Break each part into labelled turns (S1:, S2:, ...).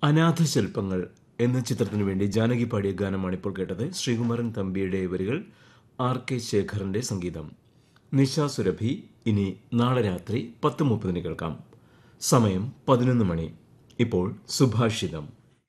S1: അനാഥ ശില്പങ്ങൾ എന്ന ചിത്രത്തിനു വേണ്ടി ജാനകി പാടിയ ഗാനമാണ് ഇപ്പോൾ കേട്ടത് ശ്രീകുമാരൻ തമ്പിയുടെ വരികൾ ആർ കെ ശേഖറിന്റെ സംഗീതം നിശ സുരഭി ഇനി നാളെ രാത്രി പത്ത് മുപ്പതിന് കേൾക്കാം സമയം പതിനൊന്ന് മണി ഇപ്പോൾ സുഭാഷിതം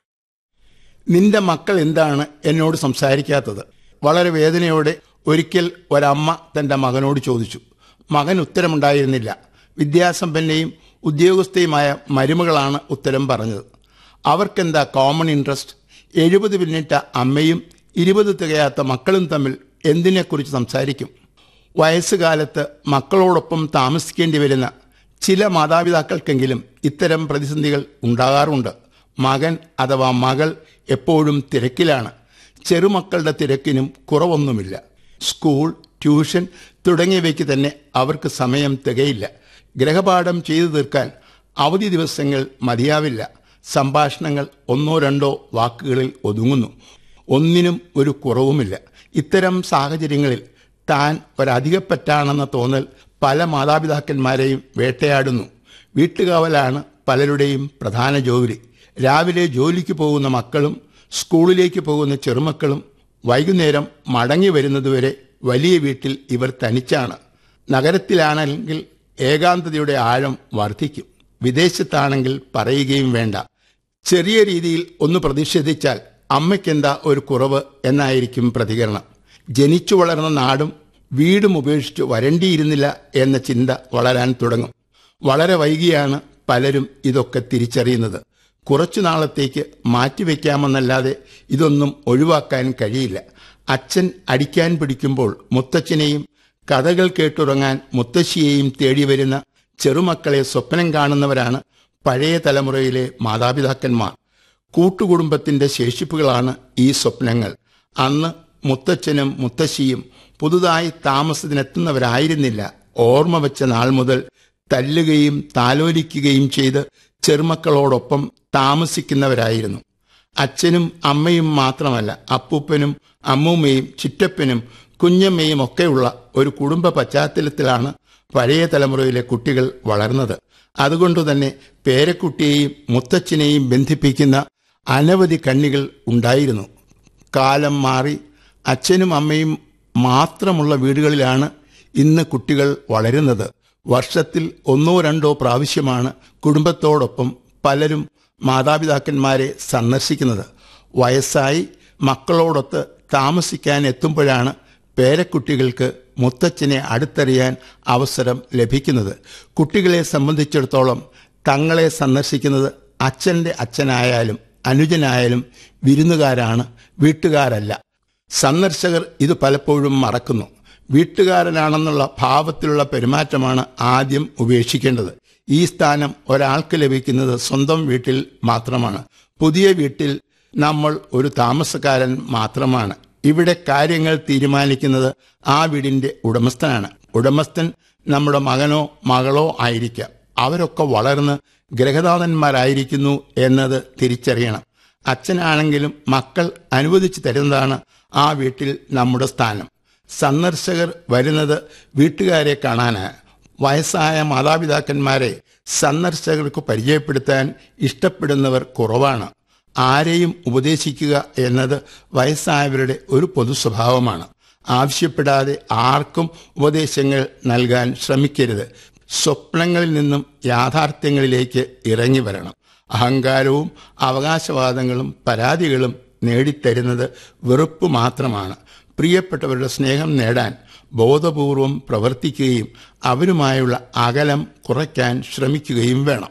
S2: നിന്റെ മക്കൾ എന്താണ് എന്നോട് സംസാരിക്കാത്തത് വളരെ വേദനയോടെ ഒരിക്കൽ ഒരമ്മ തന്റെ മകനോട് ചോദിച്ചു മകൻ ഉത്തരമുണ്ടായിരുന്നില്ല വിദ്യാസമ്പന്നയും ഉദ്യോഗസ്ഥയുമായ മരുമകളാണ് ഉത്തരം പറഞ്ഞത് അവർക്കെന്താ കോമൺ ഇൻട്രസ്റ്റ് എഴുപത് പിന്നിട്ട അമ്മയും ഇരുപത് തികയാത്ത മക്കളും തമ്മിൽ എന്തിനെക്കുറിച്ച് സംസാരിക്കും വയസ്സുകാലത്ത് മക്കളോടൊപ്പം താമസിക്കേണ്ടി വരുന്ന ചില മാതാപിതാക്കൾക്കെങ്കിലും ഇത്തരം പ്രതിസന്ധികൾ ഉണ്ടാകാറുണ്ട് മകൻ അഥവാ മകൾ എപ്പോഴും തിരക്കിലാണ് ചെറുമക്കളുടെ തിരക്കിനും കുറവൊന്നുമില്ല സ്കൂൾ ട്യൂഷൻ തുടങ്ങിയവയ്ക്ക് തന്നെ അവർക്ക് സമയം തികയില്ല ഗ്രഹപാഠം ചെയ്തു തീർക്കാൻ അവധി ദിവസങ്ങൾ മതിയാവില്ല സംഭാഷണങ്ങൾ ഒന്നോ രണ്ടോ വാക്കുകളിൽ ഒതുങ്ങുന്നു ഒന്നിനും ഒരു കുറവുമില്ല ഇത്തരം സാഹചര്യങ്ങളിൽ താൻ ഒരധികപ്പറ്റാണെന്ന തോന്നൽ പല മാതാപിതാക്കന്മാരെയും വേട്ടയാടുന്നു വീട്ടുകാവലാണ് പലരുടെയും പ്രധാന ജോലി രാവിലെ ജോലിക്ക് പോകുന്ന മക്കളും സ്കൂളിലേക്ക് പോകുന്ന ചെറുമക്കളും വൈകുന്നേരം മടങ്ങി വരുന്നതുവരെ വലിയ വീട്ടിൽ ഇവർ തനിച്ചാണ് നഗരത്തിലാണെങ്കിൽ ഏകാന്തതയുടെ ആഴം വർദ്ധിക്കും വിദേശത്താണെങ്കിൽ പറയുകയും വേണ്ട ചെറിയ രീതിയിൽ ഒന്ന് പ്രതിഷേധിച്ചാൽ അമ്മയ്ക്കെന്താ ഒരു കുറവ് എന്നായിരിക്കും പ്രതികരണം ജനിച്ചു വളർന്ന നാടും വീടും ഉപേക്ഷിച്ച് വരണ്ടിയിരുന്നില്ല എന്ന ചിന്ത വളരാൻ തുടങ്ങും വളരെ വൈകിയാണ് പലരും ഇതൊക്കെ തിരിച്ചറിയുന്നത് കുറച്ചു നാളത്തേക്ക് മാറ്റിവെക്കാമെന്നല്ലാതെ ഇതൊന്നും ഒഴിവാക്കാൻ കഴിയില്ല അച്ഛൻ അടിക്കാൻ പിടിക്കുമ്പോൾ മുത്തച്ഛനെയും കഥകൾ കേട്ടുറങ്ങാൻ മുത്തശ്ശിയെയും തേടി വരുന്ന ചെറുമക്കളെ സ്വപ്നം കാണുന്നവരാണ് പഴയ തലമുറയിലെ മാതാപിതാക്കന്മാർ കൂട്ടുകുടുംബത്തിന്റെ ശേഷിപ്പുകളാണ് ഈ സ്വപ്നങ്ങൾ അന്ന് മുത്തച്ഛനും മുത്തശ്ശിയും പുതുതായി താമസത്തിനെത്തുന്നവരായിരുന്നില്ല ഓർമ്മ വെച്ച നാൾ മുതൽ തല്ലുകയും താലോലിക്കുകയും ചെയ്ത് ചെറുമക്കളോടൊപ്പം താമസിക്കുന്നവരായിരുന്നു അച്ഛനും അമ്മയും മാത്രമല്ല അപ്പൂപ്പനും അമ്മൂമ്മയും ചിറ്റപ്പനും കുഞ്ഞമ്മയും ഒക്കെയുള്ള ഒരു കുടുംബ പശ്ചാത്തലത്തിലാണ് പഴയ തലമുറയിലെ കുട്ടികൾ വളർന്നത് അതുകൊണ്ടുതന്നെ പേരക്കുട്ടിയെയും മുത്തച്ഛനെയും ബന്ധിപ്പിക്കുന്ന അനവധി കണ്ണികൾ ഉണ്ടായിരുന്നു കാലം മാറി അച്ഛനും അമ്മയും മാത്രമുള്ള വീടുകളിലാണ് ഇന്ന് കുട്ടികൾ വളരുന്നത് വർഷത്തിൽ ഒന്നോ രണ്ടോ പ്രാവശ്യമാണ് കുടുംബത്തോടൊപ്പം പലരും മാതാപിതാക്കന്മാരെ സന്ദർശിക്കുന്നത് വയസ്സായി മക്കളോടൊത്ത് താമസിക്കാൻ എത്തുമ്പോഴാണ് പേരക്കുട്ടികൾക്ക് മുത്തച്ഛനെ അടുത്തറിയാൻ അവസരം ലഭിക്കുന്നത് കുട്ടികളെ സംബന്ധിച്ചിടത്തോളം തങ്ങളെ സന്ദർശിക്കുന്നത് അച്ഛൻ്റെ അച്ഛനായാലും അനുജനായാലും വിരുന്നുകാരാണ് വീട്ടുകാരല്ല സന്ദർശകർ ഇത് പലപ്പോഴും മറക്കുന്നു വീട്ടുകാരനാണെന്നുള്ള ഭാവത്തിലുള്ള പെരുമാറ്റമാണ് ആദ്യം ഉപേക്ഷിക്കേണ്ടത് ഈ സ്ഥാനം ഒരാൾക്ക് ലഭിക്കുന്നത് സ്വന്തം വീട്ടിൽ മാത്രമാണ് പുതിയ വീട്ടിൽ നമ്മൾ ഒരു താമസക്കാരൻ മാത്രമാണ് ഇവിടെ കാര്യങ്ങൾ തീരുമാനിക്കുന്നത് ആ വീടിന്റെ ഉടമസ്ഥനാണ് ഉടമസ്ഥൻ നമ്മുടെ മകനോ മകളോ ആയിരിക്കാം അവരൊക്കെ വളർന്ന് ഗ്രഹനാഥന്മാരായിരിക്കുന്നു എന്നത് തിരിച്ചറിയണം അച്ഛനാണെങ്കിലും മക്കൾ അനുവദിച്ചു തരുന്നതാണ് ആ വീട്ടിൽ നമ്മുടെ സ്ഥാനം സന്ദർശകർ വരുന്നത് വീട്ടുകാരെ കാണാനാണ് വയസ്സായ മാതാപിതാക്കന്മാരെ സന്ദർശകർക്ക് പരിചയപ്പെടുത്താൻ ഇഷ്ടപ്പെടുന്നവർ കുറവാണ് ആരെയും ഉപദേശിക്കുക എന്നത് വയസ്സായവരുടെ ഒരു പൊതു സ്വഭാവമാണ് ആവശ്യപ്പെടാതെ ആർക്കും ഉപദേശങ്ങൾ നൽകാൻ ശ്രമിക്കരുത് സ്വപ്നങ്ങളിൽ നിന്നും യാഥാർത്ഥ്യങ്ങളിലേക്ക് ഇറങ്ങി വരണം അഹങ്കാരവും അവകാശവാദങ്ങളും പരാതികളും നേടിത്തരുന്നത് വെറുപ്പ് മാത്രമാണ് പ്രിയപ്പെട്ടവരുടെ സ്നേഹം നേടാൻ ബോധപൂർവം പ്രവർത്തിക്കുകയും അവരുമായുള്ള അകലം കുറയ്ക്കാൻ ശ്രമിക്കുകയും വേണം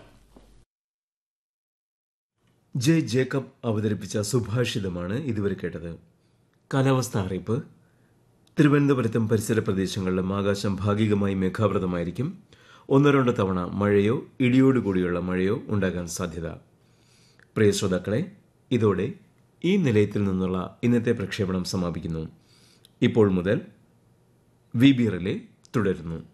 S1: ജെ ജേക്കബ് അവതരിപ്പിച്ച സുഭാഷിതമാണ് ഇതുവരെ കേട്ടത് കാലാവസ്ഥ അറിയിപ്പ് തിരുവനന്തപുരത്തും പരിസര പ്രദേശങ്ങളിലും ആകാശം ഭാഗികമായി മേഘാവൃതമായിരിക്കും ഒന്നോ രണ്ടോ തവണ മഴയോ ഇടിയോടുകൂടിയുള്ള മഴയോ ഉണ്ടാകാൻ സാധ്യത പ്രിയ ശ്രോതാക്കളെ ഇതോടെ ഈ നിലയത്തിൽ നിന്നുള്ള ഇന്നത്തെ പ്രക്ഷേപണം സമാപിക്കുന്നു ഇപ്പോൾ മുതൽ വി ബി റിലേ തുടരുന്നു